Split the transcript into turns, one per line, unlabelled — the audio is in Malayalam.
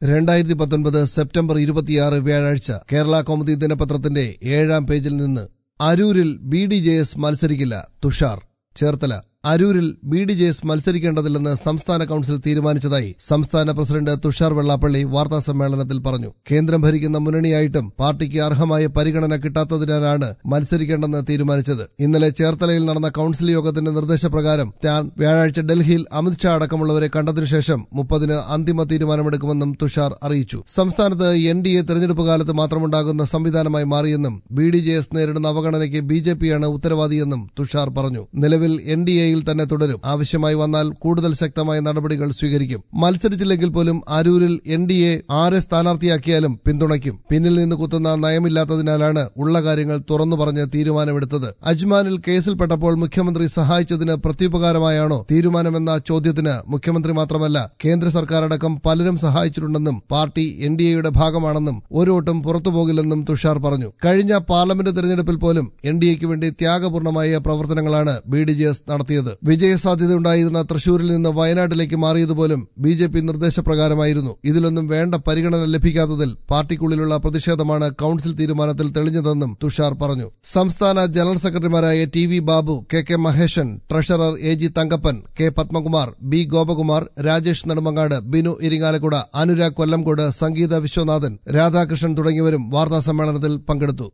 രണ്ടായിരത്തി പത്തൊൻപത് സെപ്റ്റംബർ ഇരുപത്തിയാറ് വ്യാഴാഴ്ച കേരള കൗമുദി ദിനപത്രത്തിന്റെ ഏഴാം പേജിൽ നിന്ന് അരൂരിൽ ബി ഡി ജെ എസ് മത്സരിക്കില്ല തുഷാർ ചേർത്തല അരൂരിൽ ബി ഡി ജെ എസ് മത്സരിക്കേണ്ടതില്ലെന്ന് സംസ്ഥാന കൌൺസിൽ തീരുമാനിച്ചതായി സംസ്ഥാന പ്രസിഡന്റ് തുഷാർ വെള്ളാപ്പള്ളി വാർത്താ സമ്മേളനത്തിൽ പറഞ്ഞു കേന്ദ്രം ഭരിക്കുന്ന മുന്നണിയായിട്ടും പാർട്ടിക്ക് അർഹമായ പരിഗണന കിട്ടാത്തതിനാലാണ് മത്സരിക്കേണ്ടെന്ന് തീരുമാനിച്ചത് ഇന്നലെ ചേർത്തലയിൽ നടന്ന കൌൺസിൽ യോഗത്തിന്റെ നിർദ്ദേശപ്രകാരം താൻ വ്യാഴാഴ്ച ഡൽഹിയിൽ അമിത്ഷാ അടക്കമുള്ളവരെ കണ്ടതിനു ശേഷം മുപ്പതിന് അന്തിമ തീരുമാനമെടുക്കുമെന്നും തുഷാർ അറിയിച്ചു സംസ്ഥാനത്ത് എൻ ഡി എ തെരഞ്ഞെടുപ്പ് കാലത്ത് മാത്രമുണ്ടാകുന്ന സംവിധാനമായി മാറിയെന്നും ബി ഡി ജെ എസ് നേരിടുന്ന അവഗണനയ്ക്ക് ബി ജെ പിയാണ് ഉത്തരവാദിയെന്നും തുഷാർ പറഞ്ഞു നിലവിൽ എൻ ഡി എയിൽ തന്നെ തുടരും ആവശ്യമായി വന്നാൽ കൂടുതൽ ശക്തമായ നടപടികൾ സ്വീകരിക്കും മത്സരിച്ചില്ലെങ്കിൽ പോലും അരൂരിൽ എൻ ഡി എ ആരെ സ്ഥാനാർത്ഥിയാക്കിയാലും പിന്തുണയ്ക്കും പിന്നിൽ നിന്ന് കുത്തുന്ന നയമില്ലാത്തതിനാലാണ് ഉള്ള കാര്യങ്ങൾ തുറന്നു പറഞ്ഞ് തീരുമാനമെടുത്തത് അജ്മാനിൽ കേസിൽപ്പെട്ടപ്പോൾ മുഖ്യമന്ത്രി സഹായിച്ചതിന് പ്രത്യുപകാരമായാണോ തീരുമാനമെന്ന ചോദ്യത്തിന് മുഖ്യമന്ത്രി മാത്രമല്ല കേന്ദ്ര സർക്കാരടക്കം പലരും സഹായിച്ചിട്ടുണ്ടെന്നും പാർട്ടി എൻ ഡി എയുടെ ഭാഗമാണെന്നും ഒരു വോട്ടും പുറത്തുപോകില്ലെന്നും തുഷാർ പറഞ്ഞു കഴിഞ്ഞ പാർലമെന്റ് തെരഞ്ഞെടുപ്പിൽ പോലും എൻ ഡി എക്ക് വേണ്ടി ത്യാഗപൂർണമായ പ്രവർത്തനങ്ങളാണ് ബി ഡി ജെ എസ് നടത്തിയത് വിജയസാധ്യതയുണ്ടായിരുന്ന തൃശൂരിൽ നിന്ന് വയനാട്ടിലേക്ക് മാറിയതുപോലും ബി ജെ പി നിർദ്ദേശപ്രകാരമായിരുന്നു ഇതിലൊന്നും വേണ്ട പരിഗണന ലഭിക്കാത്തതിൽ പാർട്ടിക്കുള്ളിലുള്ള പ്രതിഷേധമാണ് കൌൺസിൽ തീരുമാനത്തിൽ തെളിഞ്ഞതെന്നും തുഷാർ പറഞ്ഞു സംസ്ഥാന ജനറൽ സെക്രട്ടറിമാരായ T V Babu K K Maheshan treasurer A G Thankappan K Padmakumar B Gopakumar Rajesh Nedumangad Binu Irinjalakuda Anurag Kollengode Sangeetha Viswanathan Radhakrishnan തുടങ്ങിയവരും വാർത്താസമ്മേളനത്തിൽ പങ്കെടുത്തു